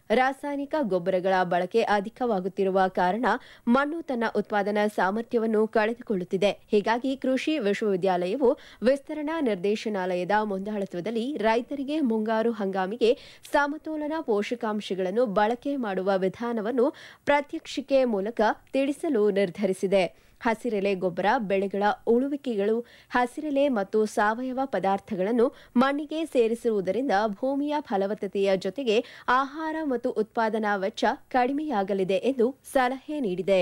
ರಾಸಾಯನಿಕ ಗೊಬ್ಬರಗಳ ಬಳಕೆ ಅಧಿಕವಾಗುತ್ತಿರುವ ಕಾರಣ ಮಣ್ಣು ತನ್ನ ಉತ್ಪಾದನಾ ಸಾಮರ್ಥ್ಯವನ್ನು ಕಳೆದುಕೊಳ್ಳುತ್ತಿದೆ ಹೀಗಾಗಿ ಕೃಷಿ ವಿಶ್ವವಿದ್ಯಾಲಯವು ವಿಸ್ತರಣಾ ನಿರ್ದೇಶನಾಲಯದ ಮುಂದಾಳತ್ವದಲ್ಲಿ ರೈತರಿಗೆ ಮುಂಗಾರು ಹಂಗಾಮಿಗೆ ಸಮತೋಲನ ಪೋಷಕಾಂಶಗಳನ್ನು ಬಳಕೆ ಮಾಡುವ ವಿಧಾನವನ್ನು ಪ್ರಾತ್ಯಕ್ಷಿಕೆ ಮೂಲಕ ತಿಳಿಸಲು ನಿರ್ಧರಿಸಿದೆ ಹಸಿರೆಲೆ ಗೊಬ್ಬರ ಬೆಳೆಗಳ ಉಳುವಿಕೆಗಳು ಹಸಿರೆಲೆ ಮತ್ತು ಸಾವಯವ ಪದಾರ್ಥಗಳನ್ನು ಮಣ್ಣಿಗೆ ಸೇರಿಸುವುದರಿಂದ ಭೂಮಿಯ ಫಲವತ್ತತೆಯ ಜೊತೆಗೆ ಆಹಾರ ಮತ್ತು ಉತ್ಪಾದನಾ ವೆಚ್ಚ ಕಡಿಮೆಯಾಗಲಿದೆ ಎಂದು ಸಲಹೆ ನೀಡಿದೆ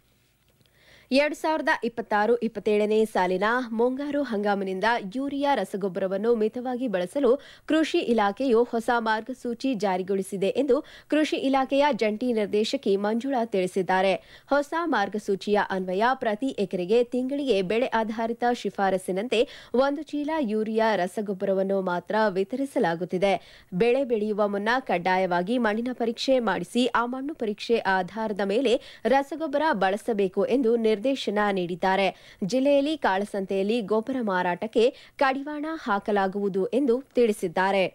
ಎರಡು ಸಾವಿರದ ಇಪ್ಪತ್ತಾರು ಇಪ್ಪತ್ತೇಳನೇ ಸಾಲಿನ ಮುಂಗಾರು ಹಂಗಾಮಿನಿಂದ ಯೂರಿಯಾ ರಸಗೊಬ್ಬರವನ್ನು ಮಿತವಾಗಿ ಬಳಸಲು ಕೃಷಿ ಇಲಾಖೆಯು ಹೊಸ ಮಾರ್ಗಸೂಚಿ ಜಾರಿಗೊಳಿಸಿದೆ ಎಂದು ಕೃಷಿ ಇಲಾಖೆಯ ಜಂಟಿ ನಿರ್ದೇಶಕಿ ಮಂಜುಳಾ ತಿಳಿಸಿದ್ದಾರೆ ಹೊಸ ಮಾರ್ಗಸೂಚಿಯ ಅನ್ವಯ ಪ್ರತಿ ಎಕರೆಗೆ ತಿಂಗಳಿಗೆ ಬೆಳೆ ಆಧಾರಿತ ಶಿಫಾರಸಿನಂತೆ ಒಂದು ಚೀಲ ಯೂರಿಯಾ ರಸಗೊಬ್ಬರವನ್ನು ಮಾತ್ರ ವಿತರಿಸಲಾಗುತ್ತಿದೆ ಬೆಳೆ ಬೆಳೆಯುವ ಮುನ್ನ ಕಡ್ಡಾಯವಾಗಿ ಮಣ್ಣಿನ ಪರೀಕ್ಷೆ ಮಾಡಿಸಿ ಆ ಮಣ್ಣು ಪರೀಕ್ಷೆ ಆಧಾರದ ಮೇಲೆ ರಸಗೊಬ್ಬರ ಬಳಸಬೇಕು ಎಂದು ನಿರ್ದೇಶನ ನೀಡಿದ್ದಾರೆ ಜಿಲ್ಲೆಯಲ್ಲಿ ಕಾಳಸಂತೆಯಲ್ಲಿ ಗೊಬ್ಬರ ಮಾರಾಟಕ್ಕೆ ಕಡಿವಾಣ ಹಾಕಲಾಗುವುದು ಎಂದು ತಿಳಿಸಿದ್ದಾರೆ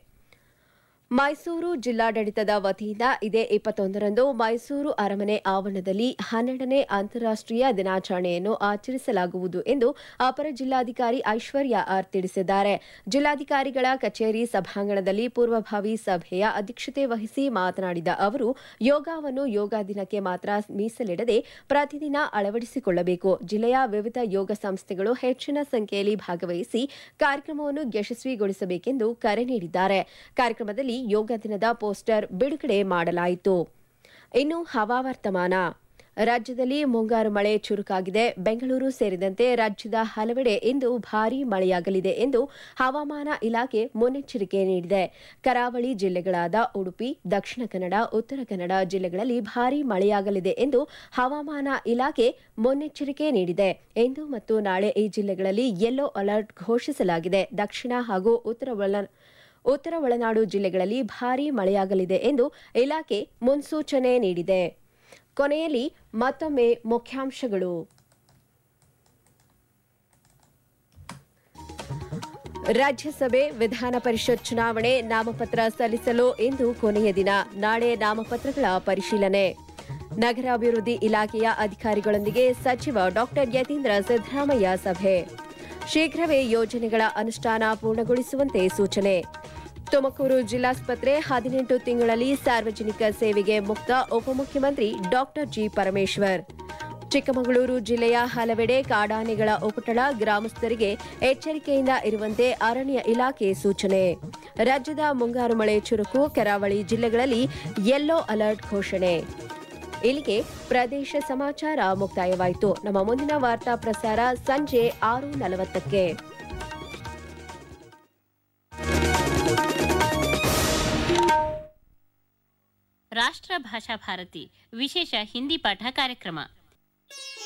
ಮೈಸೂರು ಜಿಲ್ಲಾಡಳಿತದ ವತಿಯಿಂದ ಇದೇ ಇಪ್ಪತ್ತೊಂದರಂದು ಮೈಸೂರು ಅರಮನೆ ಆವರಣದಲ್ಲಿ ಹನ್ನೆರಡನೇ ಅಂತಾರಾಷ್ಟೀಯ ದಿನಾಚರಣೆಯನ್ನು ಆಚರಿಸಲಾಗುವುದು ಎಂದು ಅಪರ ಜಿಲ್ಲಾಧಿಕಾರಿ ಐಶ್ವರ್ಯ ಆರ್ ತಿಳಿಸಿದ್ದಾರೆ ಜಿಲ್ಲಾಧಿಕಾರಿಗಳ ಕಚೇರಿ ಸಭಾಂಗಣದಲ್ಲಿ ಪೂರ್ವಭಾವಿ ಸಭೆಯ ಅಧ್ಯಕ್ಷತೆ ವಹಿಸಿ ಮಾತನಾಡಿದ ಅವರು ಯೋಗವನ್ನು ಯೋಗ ದಿನಕ್ಕೆ ಮಾತ್ರ ಮೀಸಲಿಡದೆ ಪ್ರತಿದಿನ ಅಳವಡಿಸಿಕೊಳ್ಳಬೇಕು ಜಿಲ್ಲೆಯ ವಿವಿಧ ಯೋಗ ಸಂಸ್ಥೆಗಳು ಹೆಚ್ಚಿನ ಸಂಖ್ಯೆಯಲ್ಲಿ ಭಾಗವಹಿಸಿ ಕಾರ್ಯಕ್ರಮವನ್ನು ಯಶಸ್ವಿಗೊಳಿಸಬೇಕೆಂದು ಕರೆ ನೀಡಿದ್ದಾರೆ ಕಾರ್ಯಕ್ರಮದಲ್ಲಿ ಯೋಗ ದಿನದ ಪೋಸ್ಟರ್ ಬಿಡುಗಡೆ ಮಾಡಲಾಯಿತು ಇನ್ನು ಹವಾವರ್ತಮಾನ ರಾಜ್ಯದಲ್ಲಿ ಮುಂಗಾರು ಮಳೆ ಚುರುಕಾಗಿದೆ ಬೆಂಗಳೂರು ಸೇರಿದಂತೆ ರಾಜ್ಯದ ಹಲವೆಡೆ ಇಂದು ಭಾರೀ ಮಳೆಯಾಗಲಿದೆ ಎಂದು ಹವಾಮಾನ ಇಲಾಖೆ ಮುನ್ನೆಚ್ಚರಿಕೆ ನೀಡಿದೆ ಕರಾವಳಿ ಜಿಲ್ಲೆಗಳಾದ ಉಡುಪಿ ದಕ್ಷಿಣ ಕನ್ನಡ ಉತ್ತರ ಕನ್ನಡ ಜಿಲ್ಲೆಗಳಲ್ಲಿ ಭಾರೀ ಮಳೆಯಾಗಲಿದೆ ಎಂದು ಹವಾಮಾನ ಇಲಾಖೆ ಮುನ್ನೆಚ್ಚರಿಕೆ ನೀಡಿದೆ ಇಂದು ಮತ್ತು ನಾಳೆ ಈ ಜಿಲ್ಲೆಗಳಲ್ಲಿ ಯೆಲ್ಲೋ ಅಲರ್ಟ್ ಘೋಷಿಸಲಾಗಿದೆ ದಕ್ಷಿಣ ಹಾಗೂ ಉತ್ತರ ಒಳ ಉತ್ತರ ಒಳನಾಡು ಜಿಲ್ಲೆಗಳಲ್ಲಿ ಭಾರೀ ಮಳೆಯಾಗಲಿದೆ ಎಂದು ಇಲಾಖೆ ಮುನ್ಸೂಚನೆ ನೀಡಿದೆ ಕೊನೆಯಲ್ಲಿ ಮತ್ತೊಮ್ಮೆ ಮುಖ್ಯಾಂಶಗಳು ರಾಜ್ಯಸಭೆ ವಿಧಾನ ಪರಿಷತ್ ಚುನಾವಣೆ ನಾಮಪತ್ರ ಸಲ್ಲಿಸಲು ಇಂದು ಕೊನೆಯ ದಿನ ನಾಳೆ ನಾಮಪತ್ರಗಳ ಪರಿಶೀಲನೆ ನಗರಾಭಿವೃದ್ಧಿ ಇಲಾಖೆಯ ಅಧಿಕಾರಿಗಳೊಂದಿಗೆ ಸಚಿವ ಡಾ ಯತೀಂದ್ರ ಸಿದ್ದರಾಮಯ್ಯ ಸಭೆ ಶೀಘ್ರವೇ ಯೋಜನೆಗಳ ಅನುಷ್ಠಾನ ಪೂರ್ಣಗೊಳಿಸುವಂತೆ ಸೂಚನೆ ತುಮಕೂರು ಜಿಲ್ಲಾಸ್ಪತ್ರೆ ಹದಿನೆಂಟು ತಿಂಗಳಲ್ಲಿ ಸಾರ್ವಜನಿಕ ಸೇವೆಗೆ ಮುಕ್ತ ಉಪಮುಖ್ಯಮಂತ್ರಿ ಡಾ ಜಿ ಪರಮೇಶ್ವರ್ ಚಿಕ್ಕಮಗಳೂರು ಜಿಲ್ಲೆಯ ಹಲವೆಡೆ ಕಾಡಾನೆಗಳ ಉಪಟಳ ಗ್ರಾಮಸ್ಥರಿಗೆ ಎಚ್ಚರಿಕೆಯಿಂದ ಇರುವಂತೆ ಅರಣ್ಯ ಇಲಾಖೆ ಸೂಚನೆ ರಾಜ್ಯದ ಮುಂಗಾರು ಮಳೆ ಚುರುಕು ಕರಾವಳಿ ಜಿಲ್ಲೆಗಳಲ್ಲಿ ಯೆಲ್ಲೋ ಅಲರ್ಟ್ ಘೋಷಣೆ ಇಲ್ಲಿಗೆ ಪ್ರದೇಶ ಸಮಾಚಾರ ಮುಕ್ತಾಯವಾಯಿತು ನಮ್ಮ ಮುಂದಿನ ವಾರ್ತಾ ಪ್ರಸಾರ ಸಂಜೆ ಆರು ನಲವತ್ತಕ್ಕೆ ರಾಷ್ಟ್ರ ಭಾಷಾ ಭಾರತಿ ವಿಶೇಷ ಹಿಂದಿ ಪಾಠ ಕಾರ್ಯಕ್ರಮ